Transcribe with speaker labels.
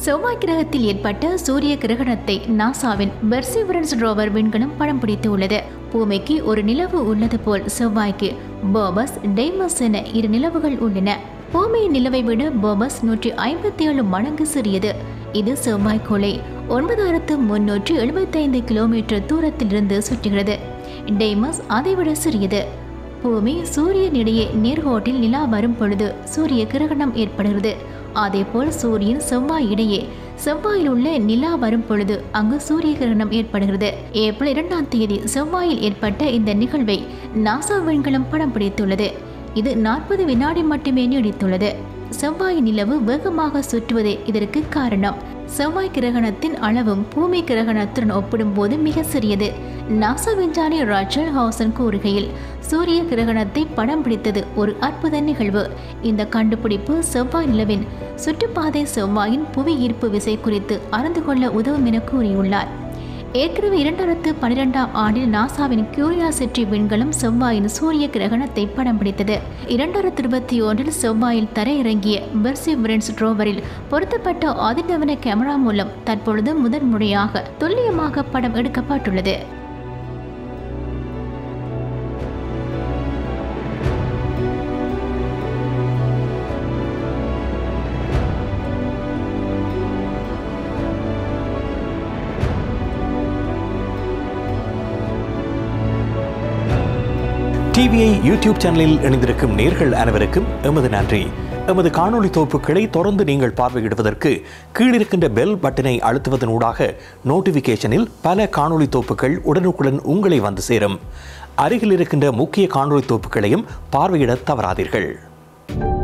Speaker 1: செவ்வாய் கிரகத்தில் ஏற்பட்ட சூரிய கிரகணத்தை நாசாவின் பெர்சிவரன்ஸ் ரோவர் விண்கலம் படம் பிடித்து உள்ளது பூமிக்கு ஒரு நிலவு உள்ளது போல் செவ்வாய்க்கு போபஸ் டெய்மஸ் என இரு நிலவுகள் உள்ளன பூமியின் நிலவை விட போபஸ் நூற்றி ஐம்பத்தி ஏழு மடங்கு சிறியது இது செவ்வாய்க்கோளை ஒன்பதாயிரத்து முன்னூற்றி எழுபத்தைந்து கிலோமீட்டர் தூரத்திலிருந்து சுற்றுகிறது டெய்மஸ் அதைவிட சிறியது பூமி சூரியன் இடையே நேர்கோட்டில் நிலா வரும் பொழுது சூரிய கிரகணம் ஏற்படுகிறது அதேபோல் சூரியன் செவ்வாய் இடையே செவ்வாயில் உள்ள நிலா வரும் பொழுது அங்கு சூரிய கிரகணம் ஏற்படுகிறது ஏப்ரல் இரண்டாம் தேதி செவ்வாயில் ஏற்பட்ட இந்த நிகழ்வை நாசா விண்கலம் படம் பிடித்துள்ளது இது நாற்பது வினாடி மட்டுமே நீடித்துள்ளது செவ்வாய் நிலவு வேகமாக சுற்றுவதே இதற்கு காரணம் செவ்வாய் கிரகணத்தின் அளவும் பூமி கிரகணத்துடன் ஒப்பிடும்போது மிக சிறியது நாசா விஞ்ஞானி ராச்சல் ஹவுசன் கூறுகையில் சூரிய கிரகணத்தை படம் பிடித்தது ஒரு அற்புத நிகழ்வு இந்த கண்டுபிடிப்பு செவ்வாய் நிலவின் சுற்றுப்பாதை செவ்வாயின் புவி ஈர்ப்பு விசை குறித்து அறிந்து கொள்ள உதவும் என கூறியுள்ளார் ஏற்கனவே இரண்டாயிரத்து பன்னிரெண்டாம் ஆண்டில் நாசாவின் கியூரியாசிட்டி விண்கலம் செவ்வாயின் சூரிய கிரகணத்தை படம் பிடித்தது இரண்டாயிரத்து இருபத்தி ஒன்றில் செவ்வாயில் தரையிறங்கிய பெர்சிவரன்ஸ் ரோவரில் பொருத்தப்பட்ட அதிநவீன கேமரா மூலம் தற்பொழுது முதன்முறையாக துல்லியமாக படம் எடுக்கப்பட்டுள்ளது
Speaker 2: டிவிஐ யூடியூப் சேனலில் இணைந்திருக்கும் நேர்கள் அனைவருக்கும் எமது நன்றி எமது காணொளி தொகுப்புகளை தொடர்ந்து நீங்கள் பார்வையிடுவதற்கு கீழிருக்கின்ற பெல் பட்டனை அழுத்துவதன் ஊடாக நோட்டிஃபிகேஷனில் பல காணொளி தொகுப்புகள் உடனுக்குடன் உங்களை வந்து சேரும் அருகில் இருக்கின்ற முக்கிய காணொளி தொகுப்புகளையும் பார்வையிட தவறாதீர்கள்